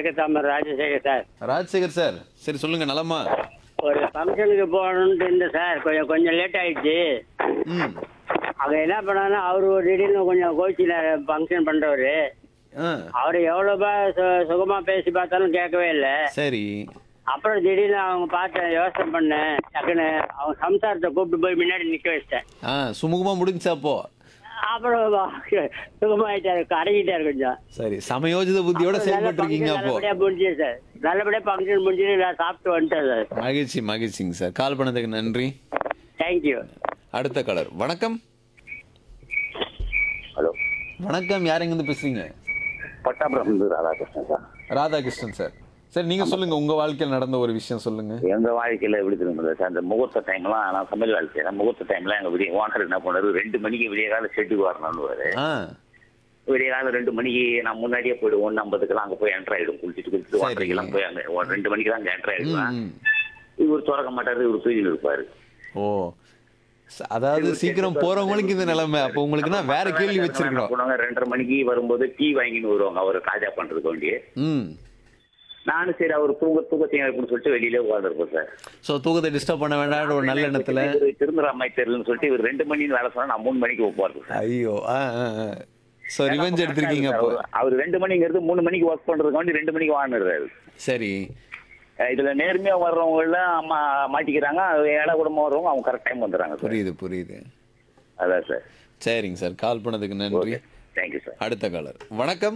கிழக்கு தாமர் Rajasekar sir Rajasekar sir சரி சொல்லுங்க நலமா ஒரு ஃபங்க்ஷனுக்கு போகணுன்ட்டு இருந்தேன் சார் கொஞ்சம் கொஞ்சம் லேட் ஆயிடுச்சு ம் அங்கே என்ன பண்ணாங்கன்னா அவர் ஒரு திடீர்னு கொஞ்சம் கோச்சினார் ஃபங்க்ஷன் பண்ணுறவர் ஆ அவர் எவ்வளோபா சு சுகமாக பேசி பார்த்தாலும் கேட்கவே இல்லை சரி அப்புறம் திடீர்னு அவங்க பார்த்தேன் யோசனை பண்ணேன் டக்குன்னு அவங்க சம்சாரத்தை கூப்பிட்டு போய் முன்னாடி நிற்க வச்சிட்டேன் ஆ சுமூகமா முடிஞ்சா அப்போ அப்புறம் சுகமாயிட்டாரு அடங்கிட்டாரு கொஞ்சம் சரி சமயோஜித புத்தியோட செயல்பட்டு இருக்கீங்க அப்போ நல்லபடியாக முடிஞ்சது சார் நல்லபடியாக ஃபங்க்ஷன் முடிஞ்சது நான் சாப்பிட்டு வந்துட்டேன் சார் மகிழ்ச்சி மகிழ்ச்சிங்க சார் கால் பண்ணதுக்கு நன்றி தேங்க்யூ அடுத்த கலர் வணக்கம் ஹலோ வணக்கம் யார் எங்கேருந்து பேசுறீங்க பட்டாபுரம் இருந்து Radhakrishnan sir Radhakrishnan sir sir நீங்க சொல்லுங்க உங்க வாழ்க்கையில் நடந்த ஒரு விஷயம் சொல்லுங்க எங்க வாழ்க்கையில எப்படி திரும்புது சார் அந்த முகூர்த்த டைம்லாம் நான் சமையல் வேலை செய்யறேன் முகூர்த்த டைம்ல எங்க விடிய ஓனர் என்ன பண்ணாரு ரெண்டு மணிக்கு விடிய கால ஷெட்டுக்கு வரணும்னு ஆ விடிய காலம் ரெண்டு மணிக்கு நான் முன்னாடியே போயிடுவோம் ஒன்று ஐம்பதுக்கெல்லாம் அங்கே போய் என்ட்ரு ஆயிடும் குளிச்சுட்டு குளிச்சுட்டு சரி. ஒன்றரைக்கெல்லாம் போய் அங்கே ஒரு ரெண்டு மணிக்கு தான் அங்கே என்ட்ரு ம், ஆயிடுவேன் ம். இவர் திறக்க மாட்டாரு இவர் தூக்கிட்டு இருப்பாரு ஓ ச- அதாவது சீக்கிரம் போறவங்களுக்கு இந்த நிலைமை அப்போ உங்களுக்குன்னா வேற கேள்வி என்ன வச்சிருக்கணும் பண்ணுவாங்க ரெண்டரை மணிக்கு வரும்போது டீ வாங்கின்னு வருவாங்க அவர் தாஜா பண்றதுக்கு வேண்டிய ம் நானும் சரி அவர் தூங்க தூக்கத்தையும் அப்படின்னு சொல்லிட்டு வெளியிலே உட்காந்துருப்போம் சார் ஸோ தூக்கத்தை டிஸ்டர்ப் பண்ண வேண்டாம் ஒரு நல்ல எண்ணத்துல இவரு திருந்துராமாய் தெரியலன்னு சொல்லிட்டு இவர் ரெண்டு மணின்னு வேலை சொன்னா நான் மூணு மணிக்கு ஒப்பாரு சார் ஐயோ ஆ ஸோ ரிவெஞ்ச் எடுத்திருக்கீங்க அப்போ அவர் ரெண்டு மணிங்கிறது மூணு மணிக்கு ஒர்க் பண்றதுக்கு வேண்டி ரெண்டு மணிக்கு வாங்கிடுறாரு சரி இதுல நேர்மையா வர்றவங்க எல்லாம் அம்மா மாட்டிக்கிறாங்க ஏழை குடும்பம் வர்றவங்க அவங்க கரெக்ட் டைம் வந்துடுறாங்க சார் புரியுது புரியுது அதான் சார் சரிங்க சார் கால் பண்ணதுக்கு நன்றி ஓகே தேங்க்யூ சார் அடுத்த காலர் வணக்கம்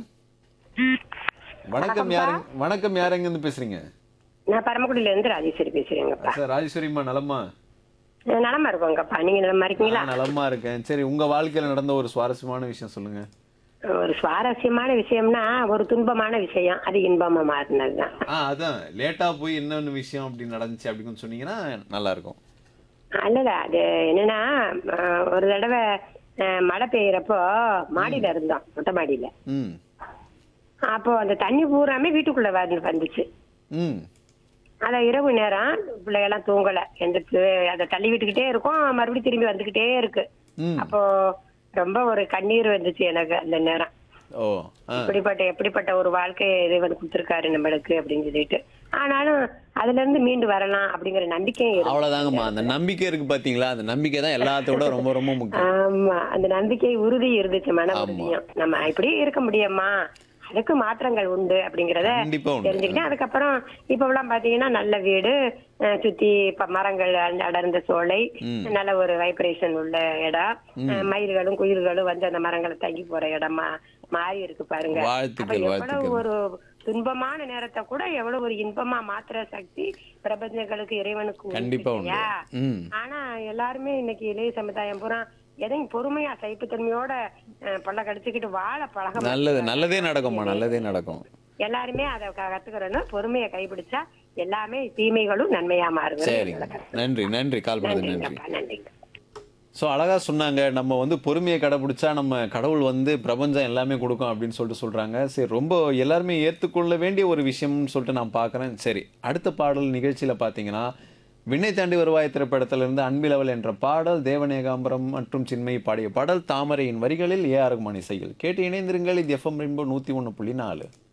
வணக்கம் யாரு வணக்கம் யார் எங்கேருந்து பேசுறீங்க நான் பரமக்குடியில இருந்து ராஜேஸ்வரி பேசுறேங்கப்பா சார் ராஜேஸ்வரிம்மா நலமா நான் நலமா இருக்கோங்கப்பா நீங்க நலமா இருக்கீங்களா நான் நலமா இருக்கேன் சரி உங்க வாழ்க்கையில நடந்த ஒரு சுவாரஸ்யமான விஷயம் சொல்லுங்க ஒரு சுவாரஸ்யமான விஷயம்னா ஒரு துன்பமான விஷயம் அது இன்பமா மாறினதுதான் ஆ அதான் லேட்டா போய் என்னென்ன விஷயம் அப்படி நடந்துச்சு அப்படின்னு சொன்னீங்கன்னா நல்லா இருக்கும் அல்லல அது என்னன்னா அஹ், ஒரு தடவை அஹ், மழை பெய்யறப்போ மாடியில இருந்தோம் மொட்டை மாடியில ம் அப்போ அந்த தண்ணி பூராமே வீட்டுக்குள்ள வந்து வந்துச்சு ம் அத இரவு நேரம் பிள்ளைகெல்லாம் தூங்கல எந்திரிச்சு அதை தள்ளி விட்டுக்கிட்டே இருக்கும் மறுபடியும் திரும்பி வந்துகிட்டே இருக்கு ம் அப்போ ரொம்ப ஒரு கண்ணீர் வந்துச்சு எனக்கு அந்த நேரம் ஓ ஆ இப்படிப்பட்ட எப்படிப்பட்ட ஒரு வாழ்க்கையை இறைவன் கொடுத்திருக்காரு நம்மளுக்கு அப்படின்னு சொல்லிட்டு ஆனாலும் அதுல இருந்து மீண்டு வரலாம் அப்படிங்கிற நம்பிக்கையும் இருக்கு அவ்வளவுதாங்கம்மா அந்த நம்பிக்கை இருக்கு பாத்தீங்களா அந்த நம்பிக்கை தான் எல்லாத்தோட ரொம்ப ரொம்ப முக்கியம் ஆமா அந்த நம்பிக்கை உறுதி இருந்துச்சு மன ஆமா. உறுதியும் நம்ம இப்படி இருக்க முடியுமா அதுக்கு மாற்றங்கள் உண்டு அப்படிங்கறத கண்டிப்பா உண்டு. தெரிஞ்சுக்கிட்டேன் அதுக்கப்புறம் இப்ப எல்லாம் பாத்தீங்கன்னா நல்ல வீடு அஹ் சுத்தி ப- மரங்கள் அட- அடர்ந்த சோலை ம். நல்ல ஒரு வைப்ரேஷன் உள்ள இடம் அஹ் மயில்களும் குயில்களும் வந்து அந்த மரங்களை தங்கி போற இடமா மாறி இருக்கு பாருங்க வாழ்த்துக்கள், அப்ப எவ்வளவு வாழ்த்துக்கள். ஒரு துன்பமான நேரத்தை கூட எவ்வளவு ஒரு இன்பமா மாத்துற சக்தி பிரபஞ்சங்களுக்கு இறைவனுக்கு உண்டு கண்டிப்பா உண்டு இல்லையா? ம் ஆனா எல்லாருமே இன்னைக்கு இளைய சமுதாயம் பூரா எதையும் பொறுமையா சைப்புத்தன்மையோட அஹ், பல்ல கடிச்சுக்கிட்டு வாழ பழக நல்லது மாட்டேங்கிறாங்க. நல்லதே நடக்கும்மா நல்லதே நடக்கும் எல்லாருமே அதை க- கத்துக்கிறணும் பொறுமையை கைப்பிடிச்சா எல்லாமே தீமைகளும் நன்மையா மாறுங்க சரிங்க நன்றி நன்றி கால் பண்ணது நன்றி நன்றிங்கப்பா நன்றிங்க ஸோ அழகாக சொன்னாங்க நம்ம வந்து பொறுமையை கடைபிடிச்சா நம்ம கடவுள் வந்து பிரபஞ்சம் எல்லாமே கொடுக்கும் அப்படின்னு சொல்லிட்டு சொல்கிறாங்க சரி ரொம்ப எல்லாருமே ஏற்றுக்கொள்ள வேண்டிய ஒரு விஷயம்னு சொல்லிட்டு நான் பார்க்குறேன் சரி அடுத்த பாடல் நிகழ்ச்சியில் பார்த்தீங்கன்னா விண்ணை தாண்டி வருவாய் திரைப்படத்திலிருந்து அன்பிலவல் என்ற பாடல் தேவநேகாம்பரம் மற்றும் சின்மயி பாடிய பாடல் தாமரையின் வரிகளில் ஏ ஆர் ரகுமான் இசையில் கேட்டு இணைந்திருங்கள் இது எஃப்எம் ரெயின்போ நூற்றி ஒன்று புள்ளி நாலு